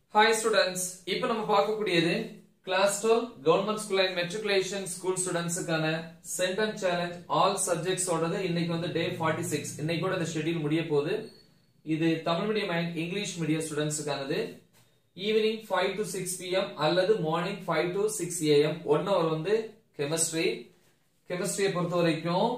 hi students இப்போ நம்ம பார்க்கக்கூடியது class twelve government school and matriculation school ஸ்டூடெண்ட்ஸுக்கான சென்டென்ஸ் சேலஞ்ச் ஆல் சப்ஜெக்ட்ஸோடது இன்னைக்கு வந்து டே ஃபார்ட்டி சிக்ஸ் இன்னைக்கு கூட இந்த ஷெட்யூல் முடிய போகுது இது Tamil medium and English medium ஸ்டூடெண்ட்ஸுக்கானது evening five to six PM அல்லது morning five to six AM one hour வந்து கெமிஸ்ட்ரி கெமிஸ்ட்ரியை பொறுத்த வரைக்கும்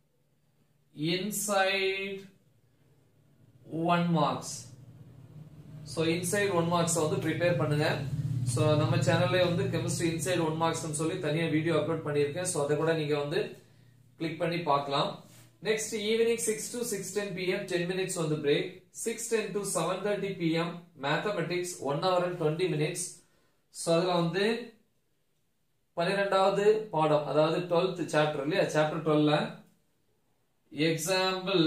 inside one marks so inside one marks வந்து ப்ரிப்பேர் பண்ணுங்க ஸோ நம்ம சேனல்ல வந்து கெமிஸ்ட்ரி இன்சைட் ஒன் மார்க்ஸ் சொல்லி தனியாக வீடியோ அப்லோட் பண்ணியிருக்கேன் ஸோ அதை கூட நீங்க வந்து கிளிக் பண்ணி பார்க்கலாம் next evening six to six ten PM ten minutes வந்து break six ten to seven thirty PM mathematics one hour and twenty minutes so அதில் வந்து பன்னிரெண்டாவது பாடம் அதாவது டுவெல்த் சாப்டர் இல்லையா சாப்டர் டுவெல்ல எக்ஸாம்பிள்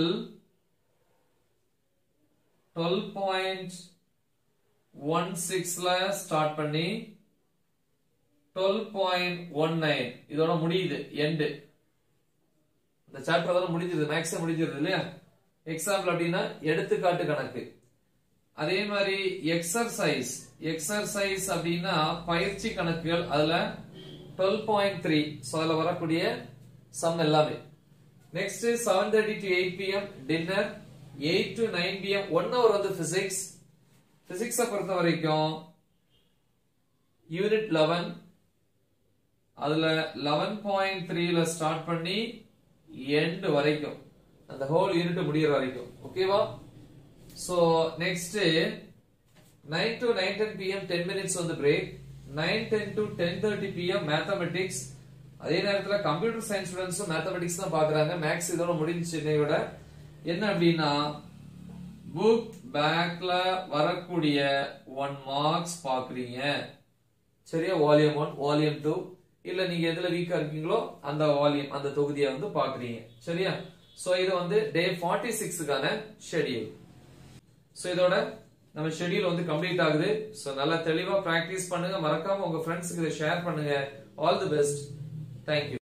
டுவெல் பாயிண்ட் ஒன் சிக்ஸ்ல ஸ்டார்ட் பண்ணி டுவெல் பாயிண்ட் ஒன் நைன் இதோட முடியுது எண்டு இந்த சாப்டர் அதோட முடிஞ்சிருது மேக்ஸிமம் முடிஞ்சிருது இல்லையா எக்ஸாம்பிள் அப்படின்னா எடுத்துக்காட்டு கணக்கு அதே மாதிரி எக்ஸர்சைஸ் எக்ஸர்சைஸ் அப்படின்னா பயிற்சி கணக்குகள் அதுல டுவெல் பாயிண்ட் த்ரீ ஸோ அதில் வரக்கூடிய சம் எல்லாமே next seven thirty to eight PM dinner eight to nine PM one hour வந்து பிசிக்ஸ் பிசிக்ஸை பொறுத்த வரைக்கும் யூனிட் லெவன் அதுல லெவன் பாயிண்ட் த்ரீல ஸ்டார்ட் பண்ணி எண்ட் வரைக்கும் அந்த ஹோல் யூனிட் முடியற வரைக்கும் ஓகேவா so next nine to nine ten PM ten minutes வந்து break nine ten to ten thirty PM mathematics அதே நேரத்தில் கம்ப்யூட்டர் சயின்ஸ் ஸ்டூடெண்ட்ஸும் மேத்தமெட்டிக்ஸ் தான் பாக்குறாங்க மேக்ஸ் இதோட முடிஞ்சிச்சு இன்னையோட என்ன அப்படின்னா புக் பேக்ல வரக்கூடிய ஒன் மார்க்ஸ் பாக்குறீங்க சரியா வால்யூம் ஒன் வால்யூம் டூ இல்ல நீங்க எதுல வீக்கா இருக்கீங்களோ அந்த வால்யூம் அந்த தொகுதியை வந்து பாக்குறீங்க சரியா சோ இது வந்து டே ஃபார்ட்டி சிக்ஸுக்கான ஷெடியூல் சோ இதோட நம்ம ஷெடியூல் வந்து கம்ப்ளீட் ஆகுது சோ நல்லா தெளிவா பிராக்டிஸ் பண்ணுங்க மறக்காம உங்க ஃப்ரெண்ட்ஸுக்கு இதை ஷேர் பண்ணுங்க ஆல் தி பெஸ்ட் தேங்க்யூ